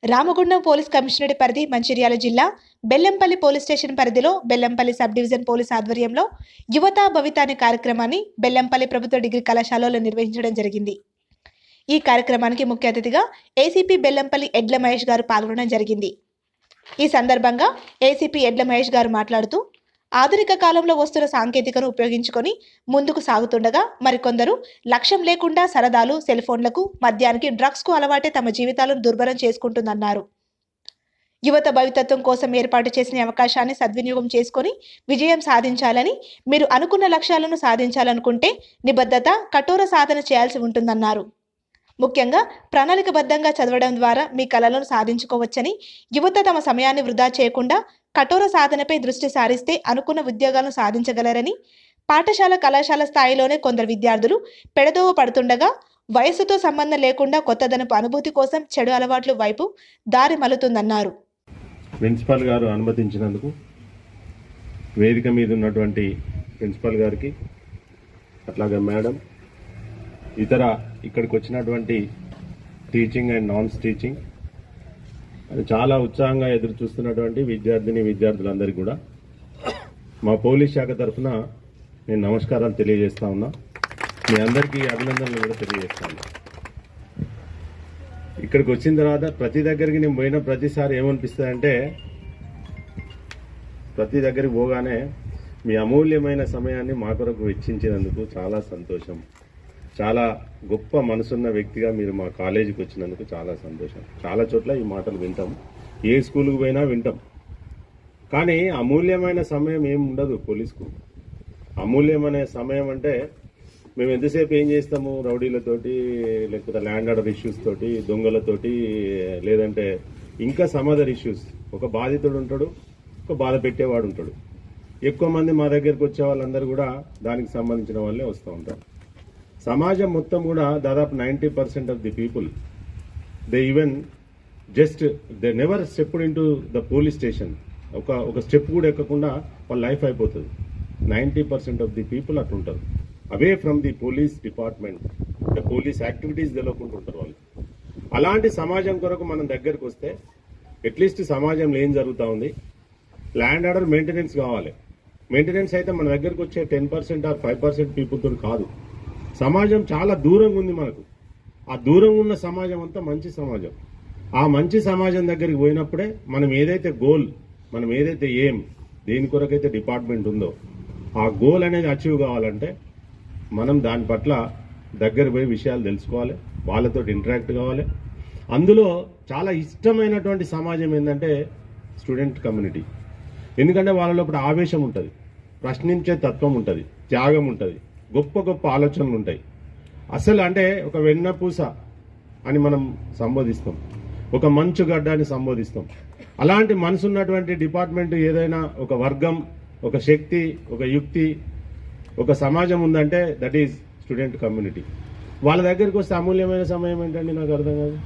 Ramagundam police commissionerate పరిధి మంచిర్యాల జిల్లా Bellampalli police station పరిధిలో బెల్లంపల్లి సబ్ డివిజన్ పోలీస్ ఆధ్వర్యంలో యువత భవిత అనే కార్యక్రమాన్ని బెల్లంపల్లి ప్రభుత్వ డిగ్రీ కళాశాలలో నిర్వహించడం జరిగింది ఈ కార్యక్రమానికి ముఖ్య అతిథిగా ఏసీపీ బెల్లంపల్లి ఎడ్ల మహేష్ గారు పాల్గొనడం జరిగింది ఈ సందర్భంగా ఏసీపీ ఎడ్ల మహేష్ గారు మాట్లాడుతూ ఆధునిక కాలంలో వస్తున్న సాంకేతికను ఉపయోగించుకొని ముందుకు సాగుతుండగా మరికొందరు లక్ష్యం లేకుండా సరదాలు సెల్ ఫోన్లకు మద్యానికి డ్రగ్స్కు అలవాటే తమ జీవితాలను దుర్భరం చేసుకుంటుందన్నారు యువత భవితత్వం కోసం ఏర్పాటు చేసిన ఈ అవకాశాన్ని సద్వినియోగం చేసుకొని విజయం సాధించాలని మీరు అనుకున్న లక్ష్యాలను సాధించాలనుకుంటే నిబద్ధత కఠోర సాధన చేయాల్సి ఉంటుందన్నారు ముఖ్యంగా ప్రణాళికబద్ధంగా చదవడం ద్వారా మీ కలలను సాధించుకోవచ్చని యువత తమ సమయాన్ని వృధా చేయకుండా కఠోర సాధనపై దృష్టి సారిస్తే అనుకున్న ఉద్యోగాలను సాధించగలరని పాఠశాల కళాశాల స్థాయిలోనే కొందరు విద్యార్థులు పెడదోవ పడుతుండగా వయస్సుతో సంబంధం లేకుండా కొత్తదనపు అనుభూతి కోసం చెడు అలవాట్ల వైపు దారి మలుతుందన్నారు ప్రిన్సిపాల్ గారు అనుమతించినందుకు వేదిక మీద ఉన్నటువంటి ప్రిన్సిపాల్ గారికి అట్లాగే మేడం ఇతర ఇక్కడికి వచ్చినటువంటి టీచింగ్ అండ్ నాన్ టీచింగ్ అది చాలా ఉత్సాహంగా ఎదురు చూస్తున్నటువంటి విద్యార్థిని విద్యార్థులందరికీ కూడా మా పోలీస్ శాఖ తరఫున నేను నమస్కారాలు తెలియజేస్తా ఉన్నా మీ అందరికీ అభినందనలు కూడా తెలియజేస్తా ఉన్నా ఇక్కడికి వచ్చిన తర్వాత ప్రతి దగ్గరికి నేను పోయిన ప్రతిసారి ఏమనిపిస్తుంది అంటే ప్రతి దగ్గరికి పోగానే మీ అమూల్యమైన సమయాన్ని మా కొరకు వెచ్చించినందుకు చాలా సంతోషం చాలా గొప్ప మనసున్న వ్యక్తిగా మీరు మా కాలేజీకి వచ్చినందుకు చాలా సంతోషం చాలా చోట్ల ఈ మాటలు వింటాం ఏ స్కూల్కి పోయినా వింటాం కానీ అమూల్యమైన సమయం ఏం ఉండదు పోలీస్కు అమూల్యమైన సమయం అంటే మేము ఎంతసేపు ఏం చేస్తాము రౌడీలతోటి లేకపోతే ల్యాండ్ ఆర్డర్ ఇష్యూస్ తోటి దొంగలతోటి లేదంటే ఇంకా సమ్ అదర్ ఇష్యూస్ ఒక బాధితుడు ఉంటాడు ఒక బాధ పెట్టేవాడు ఉంటాడు ఎక్కువ మంది మా దగ్గరికి వచ్చే వాళ్ళందరూ కూడా దానికి సంబంధించిన వాళ్ళే వస్తూ ఉంటారు సమాజం మొత్తం కూడా దాదాపు ninety percent of the people they even just they never step in the police station ఒక ఒక స్టెప్ కూడా ఎక్కకుండా వాళ్ళ లైఫ్ అయిపోతుంది ninety percent of the people అట్లుంటారు away from the police department the police activities తెలియకుండా ఉంటారు వాళ్ళు అలాంటి సమాజం కొరకు మనం దగ్గరకు వస్తే అట్లీస్ట్ సమాజంలో ఏం జరుగుతూ ఉంది ల్యాండ్ ఆర్డర్ మెయింటెనెన్స్ కావాలి మెయింటెనెన్స్ అయితే మన దగ్గరకు వచ్చే ten percent or five percent పీపుల్తో కాదు సమాజం చాలా దూరంగా ఉంది మనకు ఆ దూరం ఉన్న సమాజం అంతా మంచి సమాజం ఆ మంచి సమాజం దగ్గరికి పోయినప్పుడే మనం ఏదైతే గోల్ మనం ఏదైతే ఏం దేని కొరకైతే డిపార్ట్మెంట్ ఉందో ఆ గోల్ అనేది అచీవ్ కావాలంటే మనం దాని పట్ల దగ్గర పోయి విషయాలు తెలుసుకోవాలి వాళ్ళతో ఇంటరాక్ట్ కావాలి అందులో చాలా ఇష్టమైనటువంటి సమాజం ఏంటంటే స్టూడెంట్ కమ్యూనిటీ ఎందుకంటే వాళ్ళ లోపల ఆవేశం ఉంటుంది ప్రశ్నించే తత్వం ఉంటుంది త్యాగం ఉంటుంది గొప్ప గొప్ప ఆలోచనలు ఉంటాయి అసలు అంటే ఒక వెన్నపూస అని మనం సంబోధిస్తాం ఒక మంచు గడ్డ అని సంబోధిస్తాం అలాంటి మనసు ఉన్నటువంటి డిపార్ట్మెంట్ ఏదైనా ఒక వర్గం ఒక శక్తి ఒక యుక్తి ఒక సమాజం ఉందంటే దట్ ఈజ్ స్టూడెంట్ కమ్యూనిటీ వాళ్ళ దగ్గరికి వస్తే అమూల్యమైన సమయం ఏంటండి నాకు అర్థం కాదు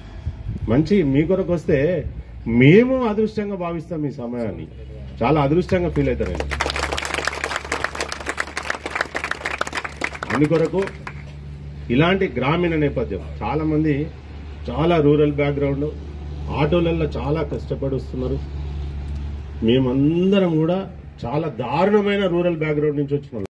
మంచి మీ కొరకు వస్తే మేము అదృష్టంగా భావిస్తాం ఈ సమయాన్ని చాలా అదృష్టంగా ఫీల్ అవుతారు నేను అందుకొరకు ఇలాంటి గ్రామీణ నేపథ్యం చాలా మంది చాలా రూరల్ బ్యాక్గ్రౌండ్ ఆటోలలో చాలా కష్టపడి వస్తున్నారు మేమందరం కూడా చాలా దారుణమైన రూరల్ బ్యాక్గ్రౌండ్ నుంచి వచ్చిన వాళ్ళం.